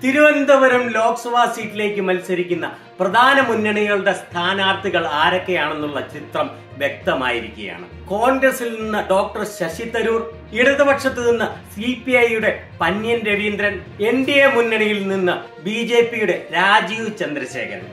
തിരുവനന്തപുരം ലോക്സഭാ സീറ്റിലേക്ക് മത്സരിക്കുന്ന പ്രധാന മുന്നണികളുടെ സ്ഥാനാർത്ഥികൾ ആരൊക്കെയാണെന്നുള്ള ചിത്രം വ്യക്തമായിരിക്കുകയാണ് കോൺഗ്രസിൽ നിന്ന് ഡോക്ടർ ശശി തരൂർ ഇടതുപക്ഷത്ത് നിന്ന് സി പി ഐയുടെ Pannyan Raveendran N D A മുന്നണിയിൽ നിന്ന് ബി ജെ പിയുടെ രാജീവ് ചന്ദ്രശേഖരൻ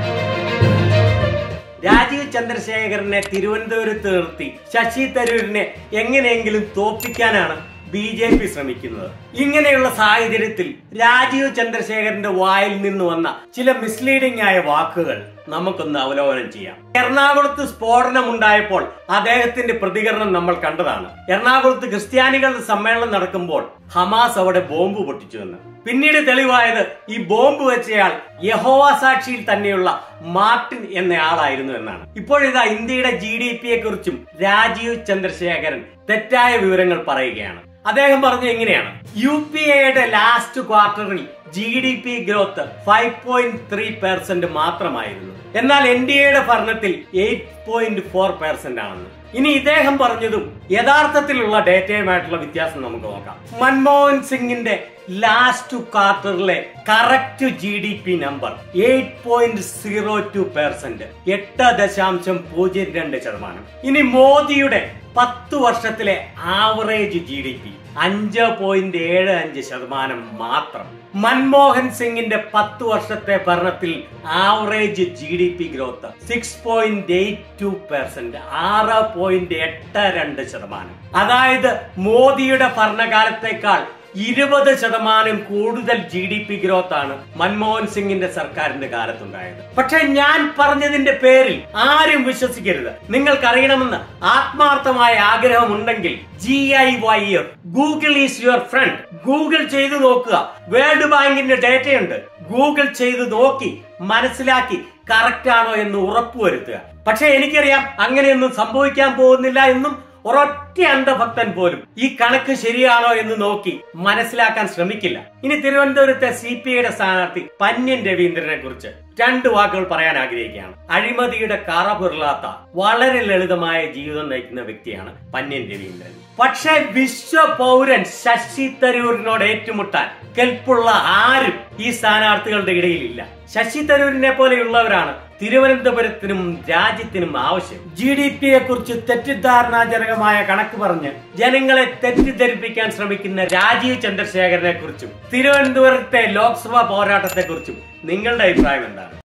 രാജീവ് ചന്ദ്രശേഖരനെ തിരുവനന്തപുരത്ത് നിർത്തി ശശി തരൂരിനെ എങ്ങനെയെങ്കിലും തോപ്പിക്കാനാണ് ബി ജെ പി ശ്രമിക്കുന്നത് ഇങ്ങനെയുള്ള സാഹചര്യത്തിൽ രാജീവ് ചന്ദ്രശേഖരന്റെ വായിൽ നിന്ന് വന്ന ചില മിസ്ലീഡിംഗ് ആയ വാക്കുകൾ നമുക്കൊന്ന് അവലോകനം ചെയ്യാം എറണാകുളത്ത് സ്ഫോടനം ഉണ്ടായപ്പോൾ അദ്ദേഹത്തിന്റെ പ്രതികരണം നമ്മൾ കണ്ടതാണ് എറണാകുളത്ത് ക്രിസ്ത്യാനികളുടെ സമ്മേളനം നടക്കുമ്പോൾ ഹമാസ് അവിടെ ബോംബ് പൊട്ടിച്ചുവെന്ന് പിന്നീട് തെളിവായത് ഈ ബോംബ് വെച്ചയാൾ യഹോവ സാക്ഷിയിൽ തന്നെയുള്ള മാർട്ടിൻ എന്നയാളായിരുന്നു എന്നാണ് ഇപ്പോഴിതാ ഇന്ത്യയുടെ ജി ഡി പിയെ കുറിച്ചും രാജീവ് ചന്ദ്രശേഖരൻ തെറ്റായ വിവരങ്ങൾ പറയുകയാണ് അദ്ദേഹം പറഞ്ഞു എങ്ങനെയാണ് യു പി എയുടെ ലാസ്റ്റ് ക്വാർട്ടറിൽ G D P growth five point three percent മാത്രമായിരുന്നു എന്നാൽ എൻ ഡി എയുടെ ഭരണത്തിൽ എയ്റ്റ് പോയിന്റ് ഫോർ പെർസെന്റ് ആണെന്ന് ഇനി ഇദ്ദേഹം പറഞ്ഞതും യഥാർത്ഥത്തിലുള്ള ഡേറ്റയുമായിട്ടുള്ള വ്യത്യാസം നമുക്ക് നോക്കാം മൻമോഹൻ സിംഗിന്റെ ലാസ്റ്റ് ക്വാർട്ടറിലെ correct G D P number eight point zero two percent എട്ട് ദശാംശം പൂജ്യം രണ്ട് ശതമാനം ഇനി മോദിയുടെ പത്ത് വർഷത്തിലെ ആവറേജ് ജി ഡി പി അഞ്ച് പോയിന്റ് ഏഴ് അഞ്ച് ശതമാനം മാത്രം മൻമോഹൻ സിംഗിന്റെ പത്ത് വർഷത്തെ ഭരണത്തിൽ average G D P growth six point eight two percent ആറ് പോയിന്റ് എട്ട് രണ്ട് ശതമാനം അതായത് മോദിയുടെ ഭരണകാലത്തേക്കാൾ ഇരുപത് ശതമാനം കൂടുതൽ ജി ഡി പി ഗ്രോത്ത് ആണ് മൻമോഹൻ സിംഗിന്റെ സർക്കാരിന്റെ കാലത്തുണ്ടായത് പക്ഷെ ഞാൻ പറഞ്ഞതിന്റെ പേരിൽ ആരും വിശ്വസിക്കരുത് നിങ്ങൾക്കറിയണമെന്ന് ആത്മാർത്ഥമായ ആഗ്രഹമുണ്ടെങ്കിൽ G I Y F Google is your friend Google ചെയ്തു നോക്കുക വേൾഡ് ബാങ്കിന്റെ ഡേറ്റയുണ്ട് ഗൂഗിൾ ചെയ്ത് നോക്കി മനസ്സിലാക്കി കറക്റ്റ് ആണോ എന്ന് ഉറപ്പുവരുത്തുക പക്ഷെ എനിക്കറിയാം അങ്ങനെയൊന്നും സംഭവിക്കാൻ പോകുന്നില്ല എന്നും ഒരൊറ്റ അന്ധഭക്തൻ പോലും ഈ കണക്ക് ശരിയാണോ എന്ന് നോക്കി മനസ്സിലാക്കാൻ ശ്രമിക്കില്ല ഇനി തിരുവനന്തപുരത്തെ സി പി ഐയുടെ സ്ഥാനാർത്ഥി പന്യൻ രവീന്ദ്രനെ കുറിച്ച് രണ്ട് വാക്കുകൾ പറയാൻ ആഗ്രഹിക്കുകയാണ് അഴിമതിയുടെ കറപുരളാത്ത വളരെ ലളിതമായ ജീവിതം നയിക്കുന്ന വ്യക്തിയാണ് പന്യൻ രവീന്ദ്രൻ പക്ഷേ വിശ്വ പൗരൻ ശശി തരൂരിനോട് ഏറ്റുമുട്ടാൻ കെൽപ്പുള്ള ആരും ഈ സ്ഥാനാർത്ഥികളുടെ ഇടയിലില്ല ശശി തരൂരിനെ പോലെയുള്ളവരാണ് തിരുവനന്തപുരത്തിനും രാജ്യത്തിനും ആവശ്യം ജി ഡി പിയെ കുറിച്ച് തെറ്റിദ്ധാരണാജനകമായ കണക്ക് പറഞ്ഞ് ജനങ്ങളെ തെറ്റിദ്ധരിപ്പിക്കാൻ ശ്രമിക്കുന്ന രാജീവ് ചന്ദ്രശേഖരനെ കുറിച്ചും തിരുവനന്തപുരത്തെ ലോക്സഭാ പോരാട്ടത്തെ കുറിച്ചും നിങ്ങളുടെ അഭിപ്രായം എന്താണ്